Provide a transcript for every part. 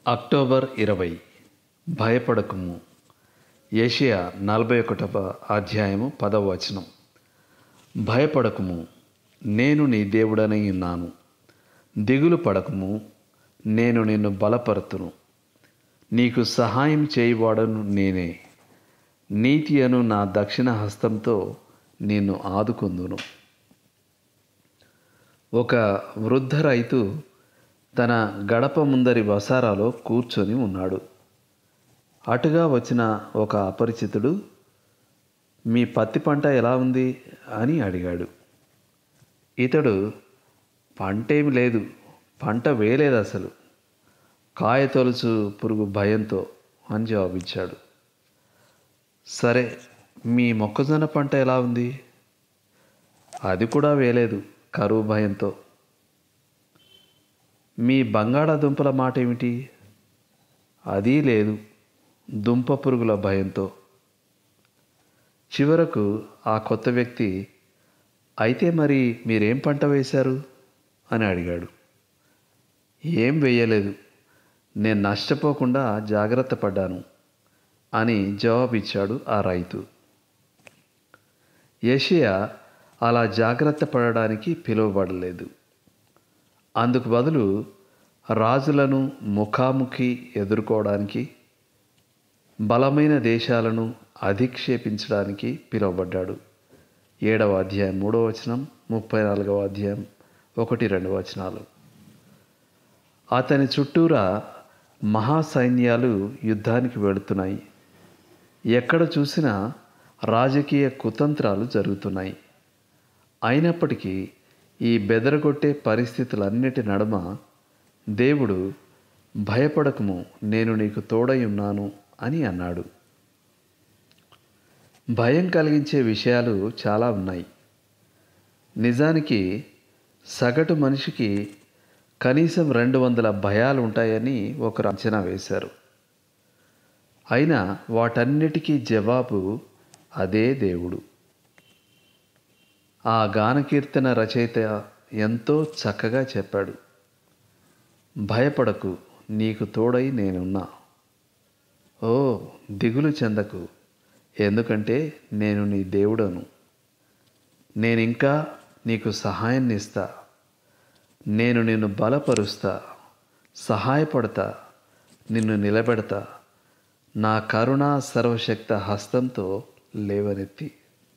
October ఇరవై భయపడకుము Asia నలభై ఒకటవ అధ్యాయము పదవ వచనం భయపడకుము నేను నీ దేవుడనై ఉన్నాను దిగులు పడకుము నేను నిన్ను బలపరుతును నీకు సహాయం చేయవాడను నేనే నీతి అను నా దక్షిణ హస్తంతో నిన్ను ఆదుకుందును ఒక వృద్ధ రైతు తన గడప ముందరి వసారాలో కూర్చొని ఉన్నాడు అటుగా వచ్చిన ఒక అపరిచితుడు మీ పత్తి పంట ఎలా ఉంది అని అడిగాడు ఇతడు పంటేమి లేదు పంట వేయలేదు అసలు కాయ తొలుచు పురుగు భయంతో అని జవాబిచ్చాడు సరే మీ మొక్కజొన్న పంట ఎలా ఉంది అది కూడా వేయలేదు కరువు భయంతో మీ బంగాళాదుంపల మాట ఏమిటి అది లేదు దుంప పురుగుల భయంతో చివరకు ఆ కొత్త వ్యక్తి అయితే మరి మీరేం పంట వేశారు అని అడిగాడు ఏం వేయలేదు నేను నష్టపోకుండా జాగ్రత్త పడ్డాను అని జవాబిచ్చాడు ఆ రైతు ఏషియా అలా జాగ్రత్త పడడానికి పిలువబడలేదు అందుకు బదులు రాజులను ముఖాముఖి ఎదుర్కోవడానికి బలమైన దేశాలను అధిక్షేపించడానికి పిలువబడ్డాడు ఏడవ అధ్యాయం మూడవ వచనం ముప్పై నాలుగవ అధ్యాయం ఒకటి రెండు వచనాలు అతని చుట్టూరా మహాసైన్యాలు యుద్ధానికి వెళుతున్నాయి ఎక్కడ చూసినా రాజకీయ కుతంత్రాలు జరుగుతున్నాయి అయినప్పటికీ ఈ బెదరగొట్టే పరిస్థితులన్నిటి నడుమ దేవుడు భయపడకము నేను నీకు తోడై ఉన్నాను అని అన్నాడు భయం కలిగించే విషయాలు చాలా ఉన్నాయి నిజానికి సగటు మనిషికి కనీసం రెండు వందల భయాలు ఉంటాయని ఒకరు అంచనా వేశారు అయినా వాటన్నిటికీ జవాబు అదే దేవుడు ఆ గానకీర్తన రచయిత ఎంతో చక్కగా చెప్పాడు భయపడకు నీకు తోడై నేనున్నా ఓ దిగులు చెందకు ఎందుకంటే నేను నీ దేవుడను నేనింకా నీకు సహాయాన్ని ఇస్తా నేను నిన్ను బలపరుస్తా సహాయపడతా నిన్ను నిలబెడతా నా కరుణా సర్వశక్త హస్తంతో లేవనెత్తి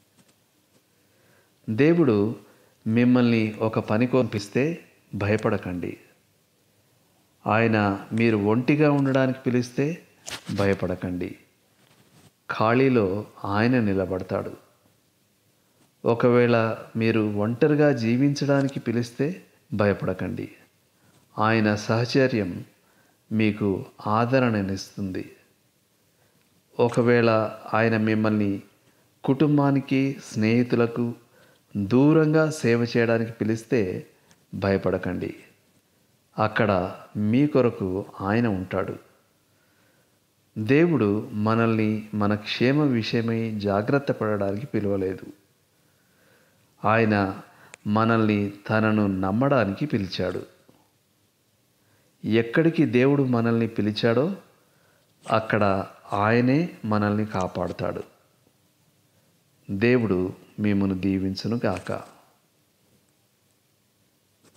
దేవుడు మిమ్మల్ని ఒక పని పంపిస్తే భయపడకండి ఆయన మీరు ఒంటిగా ఉండడానికి పిలిస్తే భయపడకండి ఖాళీలో ఆయన నిలబడతాడు ఒకవేళ మీరు ఒంటరిగా జీవించడానికి పిలిస్తే భయపడకండి ఆయన సహచర్యం మీకు ఆదరణనిస్తుంది ఒకవేళ ఆయన మిమ్మల్ని కుటుంబానికి స్నేహితులకు దూరంగా సేవ చేయడానికి పిలిస్తే భయపడకండి అక్కడ మీ కొరకు ఆయన ఉంటాడు దేవుడు మనల్ని మన క్షేమ విషయమై జాగ్రత్త పడడానికి పిలవలేదు ఆయన మనల్ని తనను నమ్మడానికి పిలిచాడు ఎక్కడికి దేవుడు మనల్ని పిలిచాడో అక్కడ ఆయనే మనల్ని కాపాడుతాడు దేవుడు మిమ్మను దీవించును గాక